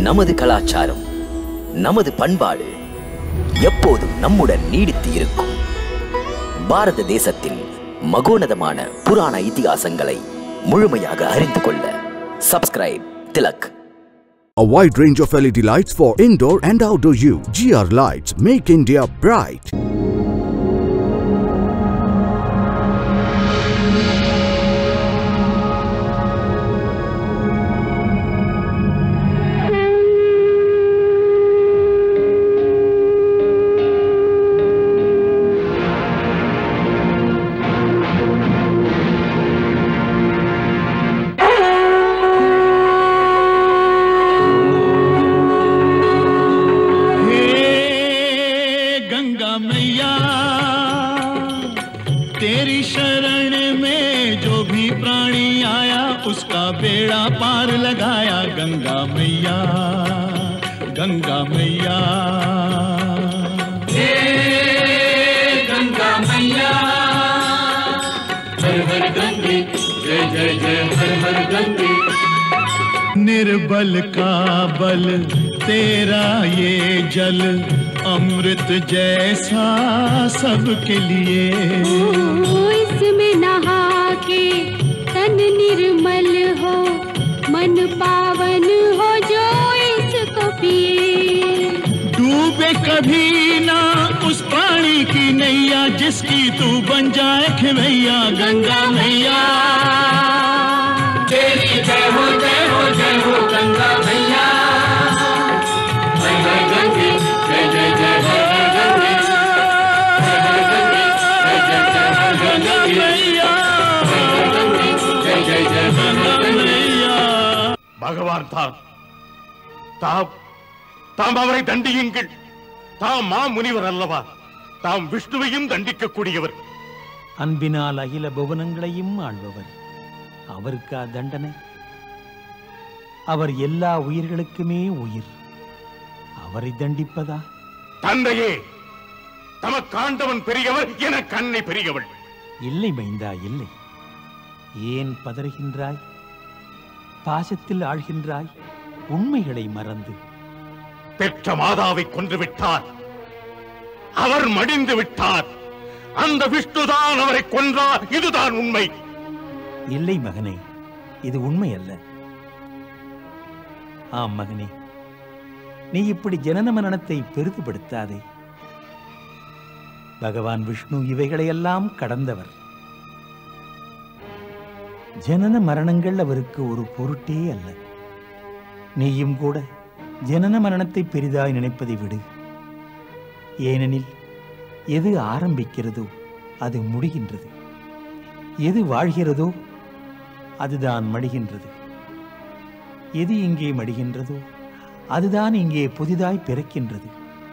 நமது கலாச்சாரம் நமது பண்பாடு எப்போதும் நம்முடன் நீடித்து இருக்கும் பாரத தேசத்தின் மகோனதமான புராண இதிகாசங்களை முழுமையாக அறிந்து கொள்ள subscribe Tilak A wide range of LED lights for indoor and outdoor use. GR Lights make India bright. हे गंगा मैया तेरी शरण में जो भी प्राणी आया उसका बेड़ा पार लगाया गंगा मैया गंगा मैया हे गंगा मैया हर हर गंगे जय जय जय हर हर गंगे निर्बल का बल तेरा ये जल अमृत जैसा सबके लिए ओ, इसमें नहा के तन निर्मल हो मन पावन हो जो इसको पिए डूबे कभी ना उस पानी की नैया जिसकी तू बन जाए खिवैया गंगा मैया तेरी जय हो जय हो जय हो गंगा मैया हर हर गंगे जय जय जय हर हर गंगे हर हर गंगे जय जय जय हर हर गंगे मैया हर हर गंगे जय जय जय गंगा मैया பகவான் தான் தாம் தாம் அவரை தண்டியுங்கள் தாம் மா முனிவர் அல்லவா தாம் விஷ்ணுவையும் தண்டிக்கக்கூடியவர் அன்பினால் அகில புவனங்களையும் ஆள்பவர் அவருக்கா தண்டனை அவர் எல்லா உயிர்களுக்குமே உயிர் அவரை தண்டிப்பதா தந்தையே தமக்காண்டவன் பெரியவர் என கண்ணை பெரியவள் இல்லை மைந்தா இல்லை ஏன் பதறுகின்றாய் பாசத்தில் ஆழ்கின்றாய் உண்மைகளை மறந்து பெற்ற மாதாவை கொன்று விட்டார் அவர் மடிந்து விட்டார் அந்த விஷ்ணுதான் அவரை கொன்றார் இதுதான் உண்மை இல்லை மகனே இது உண்மை அல்ல ஆம் மகனே நீ இப்படி ஜனன மரணத்தை பெரிதுபடுத்தாதே பகவான் விஷ்ணு இவைகளையெல்லாம் கடந்தவர் ஜனன மரணங்கள் அவருக்கு ஒரு பொருட்டே அல்ல நீயும் கூட ஜனன மரணத்தை பெரிதாய் நினைப்பதை விடு ஏனெனில் எது ஆரம்பிக்கிறதோ அது முடிகின்றது எது வாழ்கிறதோ அதுதான் மடிகின்றது எது இங்கே மடிகின்றதோ அதுதான் இங்கே புதிதாய் பிறக்கின்றது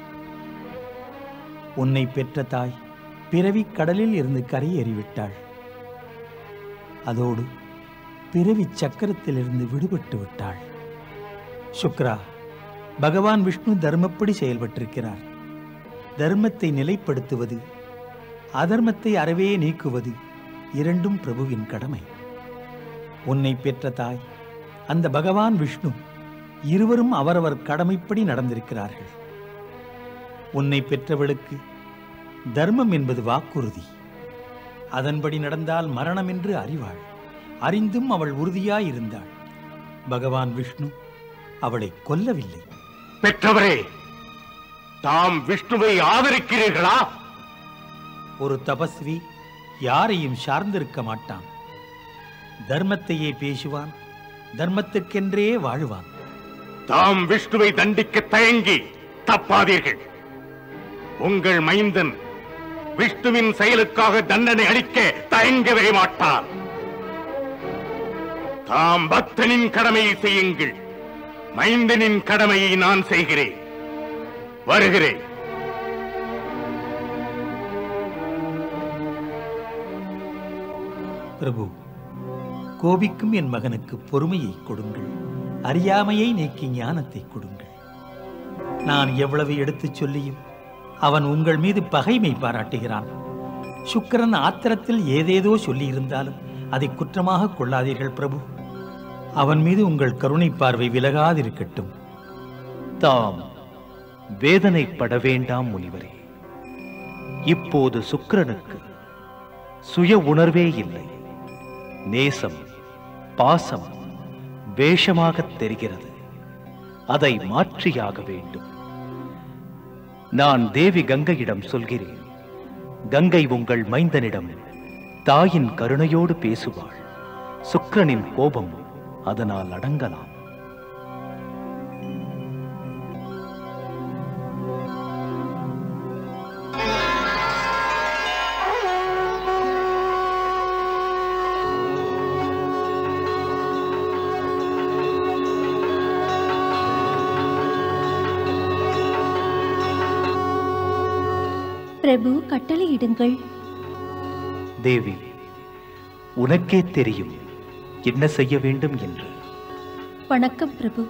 உன்னை பெற்ற தாய் பிறவிக் கடலில் இருந்து கரையேறிவிட்டாள் அதோடு பிறவிச் சக்கரத்திலிருந்து விடுபட்டு விட்டாள் சுக்ரா பகவான் விஷ்ணு தர்மப்படி செயல்பட்டிருக்கிறார் தர்மத்தை நிலைப்படுத்துவது அதர்மத்தை அறவே நீக்குவது இரண்டும் பிரபுவின் கடமை உன்னை பெற்ற தாய் அந்த பகவான் விஷ்ணு இருவரும் அவரவர் கடமைப்படி நடந்திருக்கிறார்கள் உன்னை பெற்றவளுக்கு தர்மம் என்பது வாக்குறுதி அதன்படி நடந்தால் மரணம் என்று அறிவாள் அறிந்தும் அவள் உறுதியாயிருந்தாள் பகவான் விஷ்ணு அவளை கொல்லவில்லை பெற்றவரே தாம் விஷ்ணுவை ஆதரிக்கிறீர்களா ஒரு தபஸ்வி யாரையும் சார்ந்திருக்க மாட்டான் தர்மத்தையே பேசுவான் தர்மத்துக்கென்றே வாழ்வான் தாம் விஷ்ணுவை தண்டிக்க தயங்கி தப்பாதீர்கள் உங்கள் மைந்தன் விஷ்ணுவின் செயலுக்காக தண்டனை அளிக்க தயங்கவே மாட்டார் தாம் பக்தனின் கடமையை செய்யுங்கள் மைந்தனின் கடமையை நான் செய்கிறேன் வருகிறேன் பிரபு கோபிக்கும் என் மகனுக்கு பொறுமையை கொடுங்கள் அறியாமையை நீக்கி ஞானத்தை கொடுங்கள் நான் எவ்வளவு எடுத்துச் சொல்லியும் அவன் உங்கள் மீது பகைமை பாராட்டுகிறான் சுக்கிரன் ஆத்திரத்தில் ஏதேதோ சொல்லியிருந்தாலும் அதை குற்றமாக கொள்ளாதீர்கள் பிரபு அவன் மீது உங்கள் கருணை பார்வை விலகாதிருக்கட்டும் தாம் வேதனைப்பட வேண்டாம் முனிவரே இப்போது சுக்கிரனுக்கு சுய உணர்வே இல்லை நேசம் பாசம் வேஷமாகத் தெரிகிறது அதை மாற்றியாக வேண்டும் நான் தேவி கங்கையிடம் சொல்கிறேன் கங்கை உங்கள் மைந்தனிடம் தாயின் கருணையோடு பேசுவாள் சுக்கிரனின் கோபம் அதனால் அடங்கலாம் பிரபு கட்டளையிடுங்கள் தேவி உனக்கே தெரியும் என்ன செய்ய வேண்டும் என்று வணக்கம் பிரபு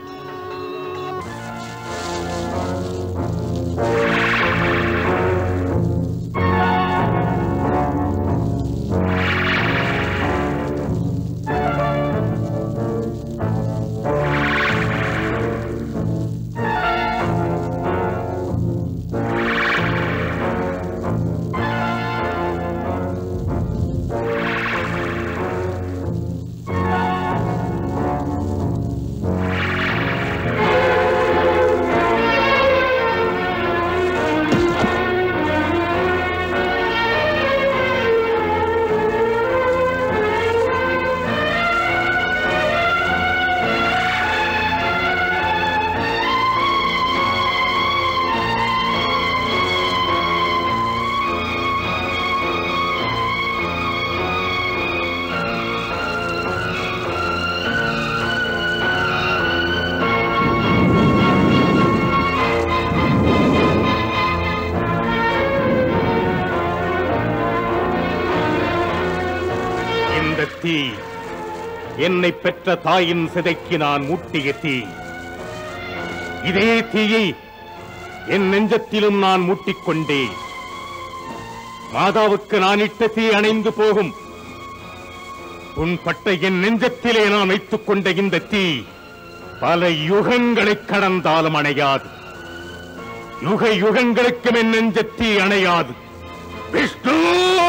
இந்த தீ என்னை பெற்ற தாயின் சிதைக்கு நான் மூட்டிய தீ இதே தீயை என் நெஞ்சத்திலும் நான் மூட்டிக்கொண்டேன் மாதாவுக்கு நான் இட்ட தீ அணைந்து போகும் உன்பட்ட என் நெஞ்சத்திலே நான் வைத்துக் கொண்ட இந்த தீ பல யுகங்களைக் கடந்தாலும் அணையாது யுக யுகங்களுக்கும் என் நெஞ்சத்தீ அணையாது விஷ்ணு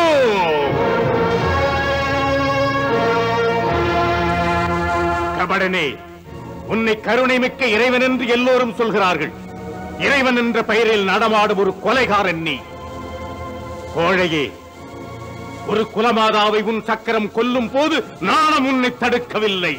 கபடனே உன்னை கருணை மிக்க இறைவன் என்று எல்லோரும் சொல்கிறார்கள் இறைவன் என்ற பெயரில் நடமாடும் ஒரு கொலைகாரன் நீ கோழையே ஒரு குலமாதாவை உன் சக்கரம் கொல்லும் போது நாணம் உன்னை தடுக்கவில்லை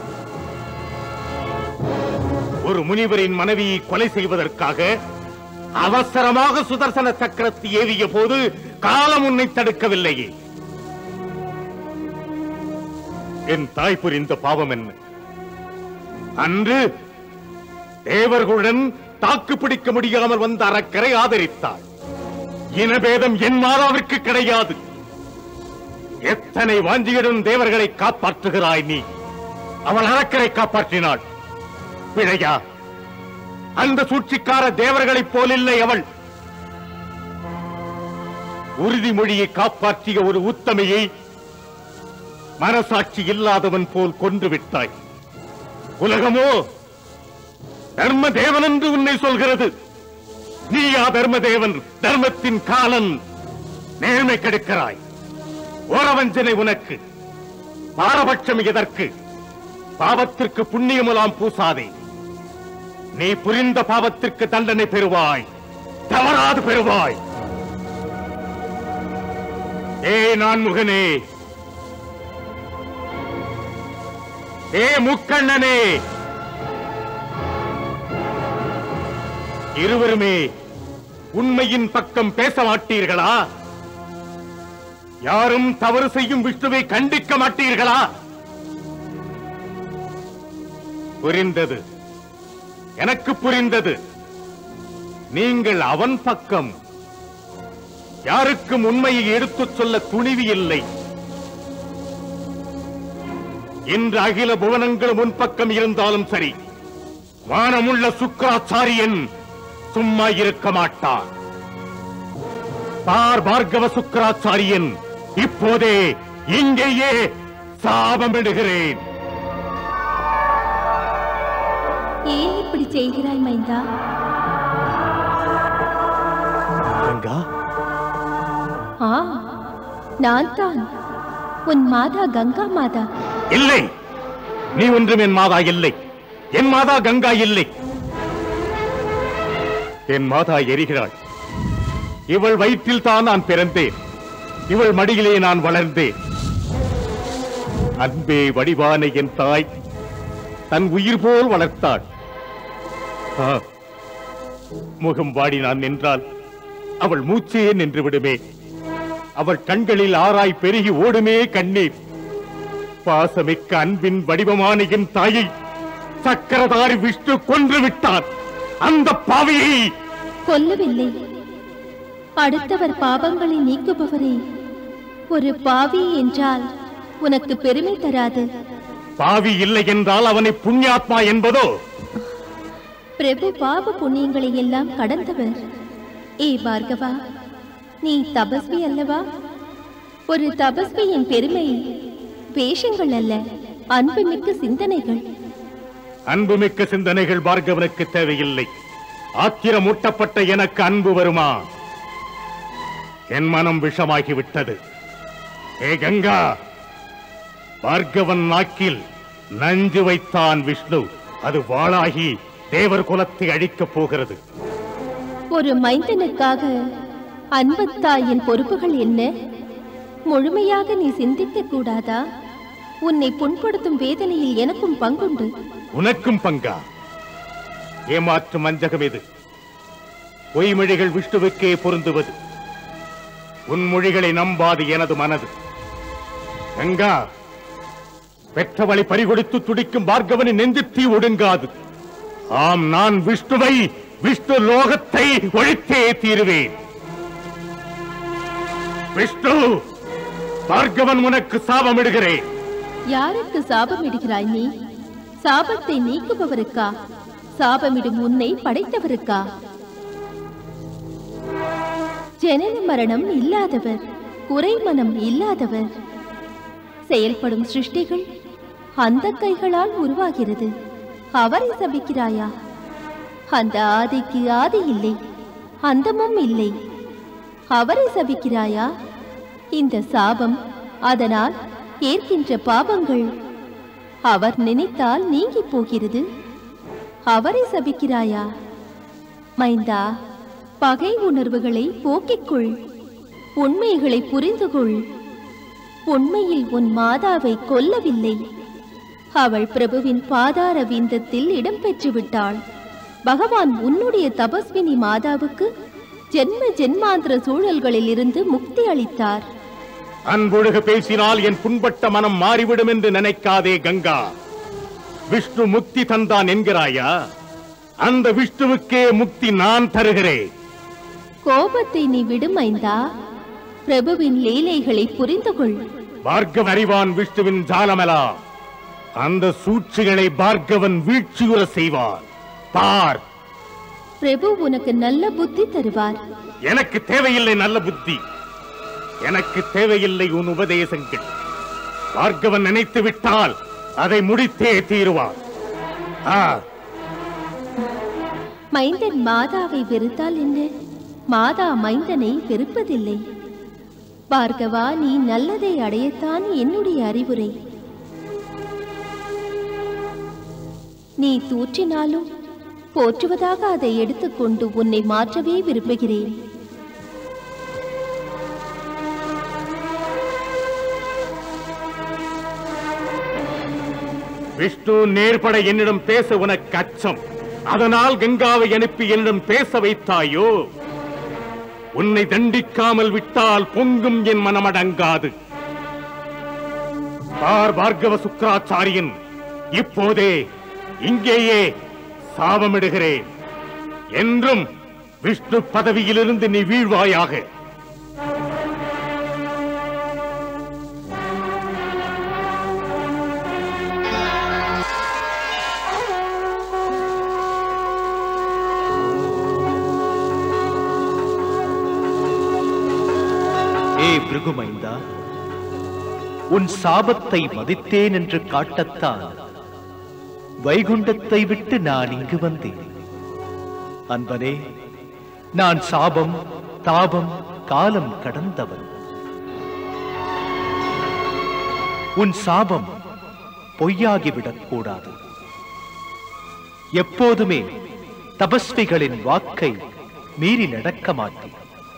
ஒரு முனிவரின் மனைவியை கொலை செய்வதற்காக அவசரமாக சுதர்சன சக்கரத்தை ஏவிய போது காலம் உன்னை தடுக்கவில்லையே என் தாய் புரிந்த பாவம் என்ன அன்று தேவர்களுடன் தாக்கு பிடிக்க முடியாமல் வந்த அரக்கரை ஆதரித்தாள் இனபேதம் என் மாதாவிற்கு கிடையாது எத்தனை வாஞ்சியுடன் தேவர்களை காப்பாற்றுகிறாய் நீ அவள் அரக்கரை காப்பாற்றினாள் பிழையா அந்த சூழ்ச்சிக்கார தேவர்களைப் போலில்லை அவள் உறுதிமொழியை காப்பாற்றிய ஒரு உத்தமையை மனசாட்சி இல்லாதவன் போல் கொன்று விட்டாய் உலகமோ தர்ம தேவன் என்று உன்னை சொல்கிறது நீயா தர்மதேவன் தர்மத்தின் காலன் நேர்மை கெடுக்கிறாய் ஓரவஞ்சனை உனக்கு பாரபட்சம் எதற்கு பாவத்திற்கு புண்ணியமுலாம் பூசாதே நீ புரிந்த பாவத்திற்கு தண்டனை பெறுவாய் தவறாது பெறுவாய் ஏ நான் முகனே ஏ முக்கண்ணனே இருவருமே உண்மையின் பக்கம் பேச மாட்டீர்களா யாரும் தவறு செய்யும் விஷ்ணுவை கண்டிக்க மாட்டீர்களா புரிந்தது எனக்கு புரிந்தது நீங்கள் அவன் பக்கம் யாருக்கும் உண்மையை எடுத்துச் சொல்ல துணிவு இல்லை இன்று அகில புவனங்களும் உன் பக்கம் இருந்தாலும் சரி வானமுள்ள சுக்கராச்சாரியன் சும்மா இருக்க மாட்டார் பார் பார்கவ சுக்கராச்சாரியன் இப்போதே இங்கேயே சாபமிடுகிறேன் ஏன் இப்படி செய்கிறாய் மைந்தா கங்கா ஆ நான் தான் உன் மாதா கங்கா மாதா இல்லை நீ ஒன்றும் என் மாதா இல்லை என் மாதா கங்கா இல்லை என் மாதா எரிகிறாள் இவள் வயிற்றில் தான் நான் பிறந்தேன் இவள் மடியிலே நான் வளர்ந்தேன் அன்பே வடிவான என் தாய் தன் உயிர் போல் வளர்த்தாள் ஆ, முகம் வாடி நான் நின்றால் அவள் மூச்சே நின்று விடுமே அவள் கண்களில் ஆராய் பெருகி ஓடுமே கண்ணீர் பாசமிக்க அன்பின் வடிவமான என் தாயை சக்கரதாரி விஷ்ணு கொன்று விட்டான் அந்த பாவியை கொல்லவில்லை அடுத்தவர் பாவங்களை நீக்குபவரே ஒரு பாவி என்றால் உனக்கு பெருமை தராது பாவி இல்லை என்றால் அவனை புண்ணியாத்மா என்பதோ பிரபு பாவ புண்ணியங்களை எல்லாம் கடந்தவர் ஏ பார்கவா நீ தபஸ்வி அல்லவா ஒரு தபஸ்வியின் பெருமை வேஷங்கள் அல்ல அன்புமிக்க சிந்தனைகள் அன்புமிக்க சிந்தனைகள் பார்கவனுக்கு தேவையில்லை ஆத்திரமூட்டப்பட்ட எனக்கு அன்பு வருமா என் மனம் விஷமாகிவிட்டது ஏ கங்கா பார்கவன் நாக்கில் நஞ்சு வைத்தான் விஷ்ணு அது வாளாகி தேவர் குலத்தை அழிக்கப் போகிறது ஒரு மைந்தனுக்காக அன்பத்தாயின் பொறுப்புகள் என்ன முழுமையாக நீ சிந்திக்க கூடாதா உன்னை புண்படுத்தும் வேதனையில் எனக்கும் பங்குண்டு உனக்கும் பங்கா ஏமாற்றும் வஞ்சகம் இது பொய்மொழிகள் விஷ்ணுவுக்கே பொருந்துவது உன் மொழிகளை நம்பாது எனது மனது கங்கா பெற்றவளை பறிகொடுத்து துடிக்கும் பார்கவனின் நெஞ்சு தீ ஒடுங்காது ஆம் நான் விஷ்ணுவை விஷ்ணு லோகத்தை ஒழித்தே தீருவேன் விஷ்ணு பார்கவன் உனக்கு சாபமிடுகிறேன் யாருக்கு சாபமிடுகிறாய் நீ சாபத்தை நீக்குபவருக்கா சாபமிடும் உன்னை படைத்தவருக்கா ஜனன மரணம் இல்லாதவர் குறைமனம் இல்லாதவர் செயல்படும் சிருஷ்டிகள் அந்த கைகளால் உருவாகிறது அவரை சபிக்கிறாயா அந்த ஆதிக்கு ஆதி இல்லை அந்தமும் இல்லை அவரை சபிக்கிறாயா இந்த சாபம் அதனால் ஏற்கின்ற பாவங்கள் அவர் நினைத்தால் நீங்கி போகிறது அவரை சபிக்கிறாயா மைந்தா பகை உணர்வுகளை போக்கிக் உண்மைகளை புரிந்து கொள் உண்மையில் உன் மாதாவை கொல்லவில்லை அவள் பிரபுவின் பாதார விந்தத்தில் இடம்பெற்று விட்டாள் பகவான் உன்னுடைய தபஸ்வினி மாதாவுக்கு ஜென்ம ஜென்மாந்திர சூழல்களில் இருந்து முக்தி அளித்தார் அன்பொழுக பேசினால் என் புண்பட்ட மனம் மாறிவிடும் என்று நினைக்காதே கங்கா விஷ்ணு முக்தி தந்தான் என்கிறாயா அந்த விஷ்ணுவுக்கே முக்தி நான் தருகிறேன் கோபத்தை நீ விடுமைந்தா பிரபுவின் லீலைகளை புரிந்து கொள் பார்கவன் அறிவான் விஷ்ணுவின் ஜாலமலா அந்த சூழ்ச்சிகளை பார்கவன் வீழ்ச்சியுற செய்வார் பார் பிரபு உனக்கு நல்ல புத்தி தருவார் எனக்கு தேவையில்லை நல்ல புத்தி எனக்கு தேவையில்லை உன் உபதேசங்கள் பார்கவன் நினைத்து விட்டால் அதை முடித்தே தீருவார் ஆ மைந்தன் மாதாவை வெறுத்தால் என்ன மாதா மைந்தனை வெறுப்பதில்லை பார்கவா நீ நல்லதை அடையத்தான் என்னுடைய அறிவுரை நீ தூற்றினாலும் போற்றுவதாக அதை எடுத்துக்கொண்டு உன்னை மாற்றவே விரும்புகிறேன் விஷ்ணு நேர்பட என்னிடம் பேச உனக்கு அச்சம் அதனால் கங்காவை அனுப்பி என்னிடம் பேச வைத்தாயோ உன்னை தண்டிக்காமல் விட்டால் பொங்கும் என் மனமடங்காது பார் பார்கவ சுக்கராச்சாரியன் இப்போதே இங்கேயே சாபமிடுகிறேன் என்றும் விஷ்ணு பதவியிலிருந்து நீ வீழ்வாயாக ஏ பிருகுமைந்தா உன் சாபத்தை மதித்தேன் என்று காட்டத்தான் வைகுண்டத்தை விட்டு நான் இங்கு வந்தேன் அன்பனே நான் சாபம் தாபம் காலம் கடந்தவன் உன் சாபம் பொய்யாகிவிடக் கூடாது எப்போதுமே தபஸ்விகளின் வாக்கை மீறி நடக்க மாட்டேன்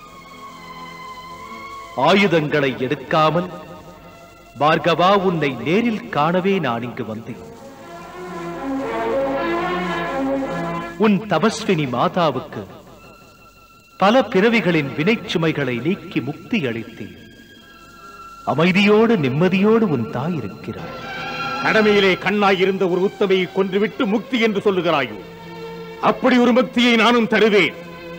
ஆயுதங்களை எடுக்காமல் பார்கவா உன்னை நேரில் காணவே நான் இங்கு வந்தேன் உன் தபஸ்வினி மாதாவுக்கு பல பிறவிகளின் வினைச்சுமைகளை நீக்கி முக்தி அளித்தேன் அமைதியோடு நிம்மதியோடு உன் தாய் இருக்கிறார் கடமையிலே கண்ணாயிருந்த ஒரு உத்தமையை கொன்றுவிட்டு முக்தி என்று சொல்லுகிறாயோ அப்படி ஒரு முக்தியை நானும் தருவேன்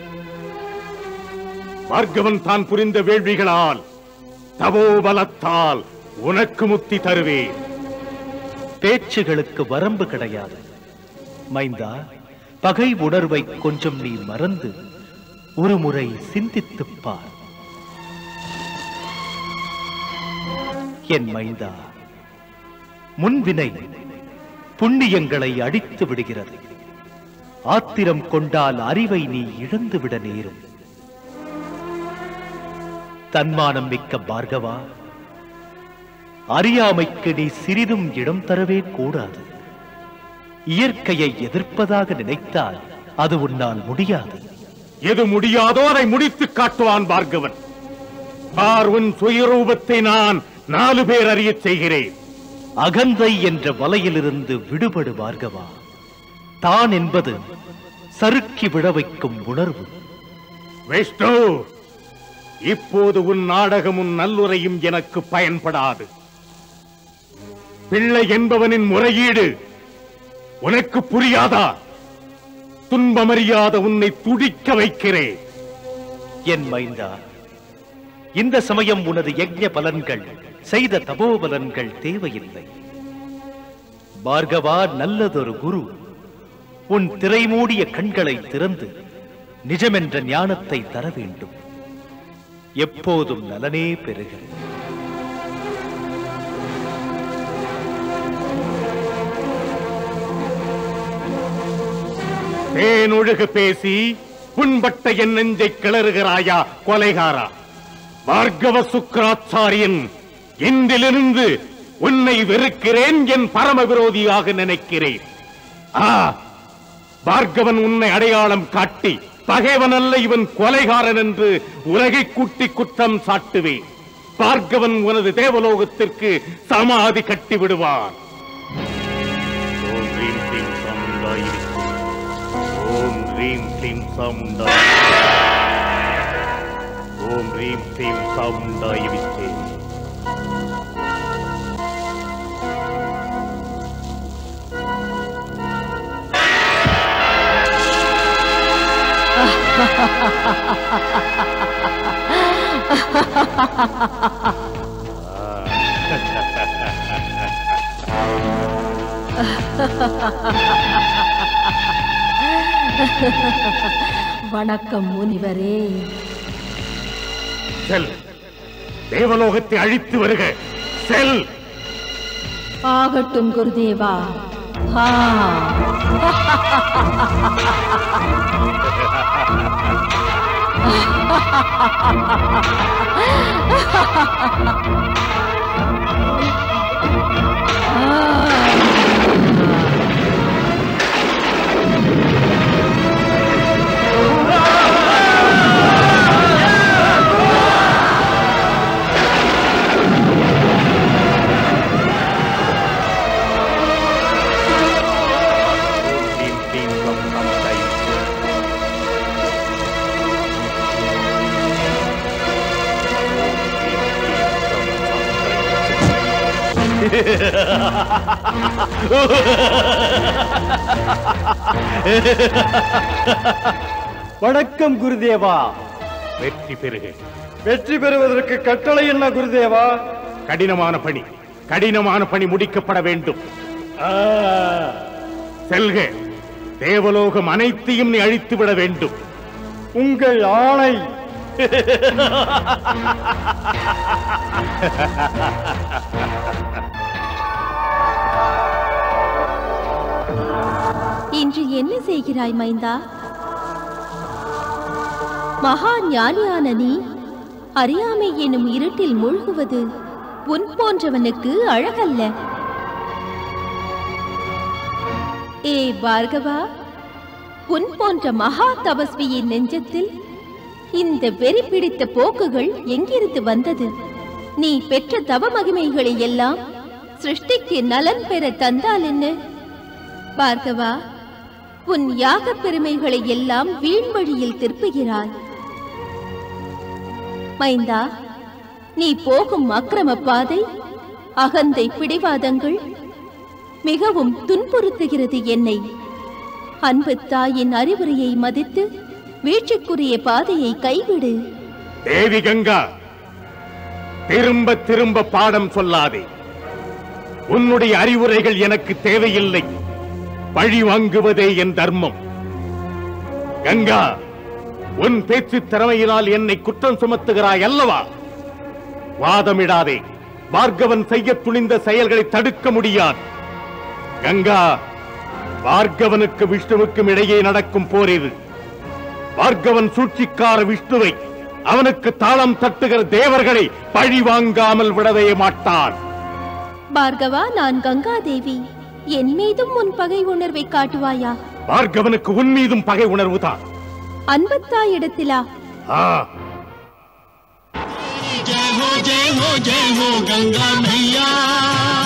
பார்கவன் தான் புரிந்த வேள்விகளால் தபோபலத்தால் உனக்கு முக்தி தருவேன் பேச்சுகளுக்கு வரம்பு கிடையாது மைந்தா பகை உணர்வை கொஞ்சம் நீ மறந்து ஒரு முறை சிந்தித்துப் பார் என் மைந்தா முன்வினை புண்ணியங்களை அடித்து விடுகிறது ஆத்திரம் கொண்டால் அறிவை நீ இழந்துவிட நேரும் தன்மானம் மிக்க பார்கவா அறியாமைக்கு நீ சிறிதும் இடம் தரவே கூடாது இயற்கையை எதிர்ப்பதாக நினைத்தால் அது உன்னால் முடியாது எது முடியாதோ அதை முடித்து காட்டுவான் பார்கவன் பார் உன் சுயரூபத்தை நான் நாலு பேர் அறியச் செய்கிறேன் அகந்தை என்ற வலையிலிருந்து விடுபடு பார்கவா தான் என்பது சறுக்கி விழ வைக்கும் உணர்வு விஷ்ணு இப்போது உன் நாடகமும் நல்லுரையும் எனக்கு பயன்படாது பிள்ளை என்பவனின் முறையீடு உனக்கு புரியாதா துன்பமறியாத உன்னை துடிக்க வைக்கிறேன் என் மைந்தா இந்த சமயம் உனது யஜ்ஞ பலன்கள் செய்த தபோபலன்கள் தேவையில்லை பார்கவா நல்லதொரு குரு உன் திரைமூடிய கண்களை திறந்து நிஜமென்ற ஞானத்தை தர வேண்டும் எப்போதும் நலனே பெறுக தேனொழுக பேசி புண்பட்ட என் நெஞ்சை கிளறுகிறாயா கொலைகாரா பார்கவ சுக்கராச்சாரியன் இன்றிலிருந்து உன்னை வெறுக்கிறேன் என் பரம விரோதியாக நினைக்கிறேன் ஆ பார்கவன் உன்னை அடையாளம் காட்டி பகைவன் அல்ல இவன் கொலைகாரன் என்று உலகை கூட்டி குற்றம் சாட்டுவேன் பார்கவன் உனது தேவலோகத்திற்கு சமாதி கட்டி விடுவான் ஓம் ரீம் க்ளீம் சாமுண்டாய் ஓம் ரீம் க்ளீம் சாமுண்டாய் ஓம் ரீம் க்ளீம் சாமுண்டாய் விச்சே வணக்கம் முனிவரே செல் தேவலோகத்தை அழித்து வருக செல் ஆகட்டும் குருதேவா ஆ ரீம் க்ளீம் சாமுண்டாய் விச்சே வணக்கம் குருதேவா வெற்றி பெறுக வெற்றி பெறுவதற்கு கட்டளை என்ன குருதேவா கடினமான பணி கடினமான பணி முடிக்கப்பட வேண்டும் ஆ, செல்க தேவலோகம் அனைத்தையும் நீ அழித்து விட வேண்டும் உங்கள் ஆணை இன்று என்ன செய்கிறாய் மைந்தா மகா ஞானியான நீ அறியாமை எனும் இருட்டில் மூழ்குவது உன் போன்றவனுக்கு அழகல்ல ஏ பார்கவா உன் போன்ற மகா தபஸ்வியின் நெஞ்சத்தில் இந்த வெறி பிடித்த போக்குகள் எங்கிருந்து வந்தது நீ பெற்ற தவ மகிமைகளை எல்லாம் சிருஷ்டிக்கு நலன் பெற தந்தால் என்ன பார்கவா உன் யாக பெருமைகளை எல்லாம் வீண் வழியில் திருப்புகிறாய் மைந்தா நீ போகும் அக்கிரம பாதை அகந்தை பிடிவாதங்கள் மிகவும் துன்புறுத்துகிறது என்னை அன்பு தாயின் அறிவுரையை மதித்து வீழ்ச்சிக்குரிய பாதையை கைவிடு தேவி கங்கா திரும்ப திரும்ப பாடம் சொல்லாதே உன்னுடைய அறிவுரைகள் எனக்கு தேவையில்லை பழி வாங்குவதே என் தர்மம் கங்கா உன் பேச்சு திறமையினால் என்னை குற்றம் சுமத்துகிறாய் அல்லவா வாதமிடாதே பார்கவன் செய்ய துணிந்த செயல்களை தடுக்க முடியாது கங்கா பார்கவனுக்கு விஷ்ணுவுக்கும் இடையே நடக்கும் போர் இது பார்கவன் சூழ்ச்சிக்கார விஷ்ணுவை அவனுக்கு தாளம் தட்டுகிற தேவர்களை பழி வாங்காமல் விடவே மாட்டான் பார்கவா நான் கங்காதேவி என் மீதும் உன் பகை உணர்வை காட்டுவாயா பார்கவனுக்கு உன் மீதும் பகை உணர்வுதான் அன்பத்தாயிடத்திலா ஆ जय हो जय हो जय हो गंगा मैया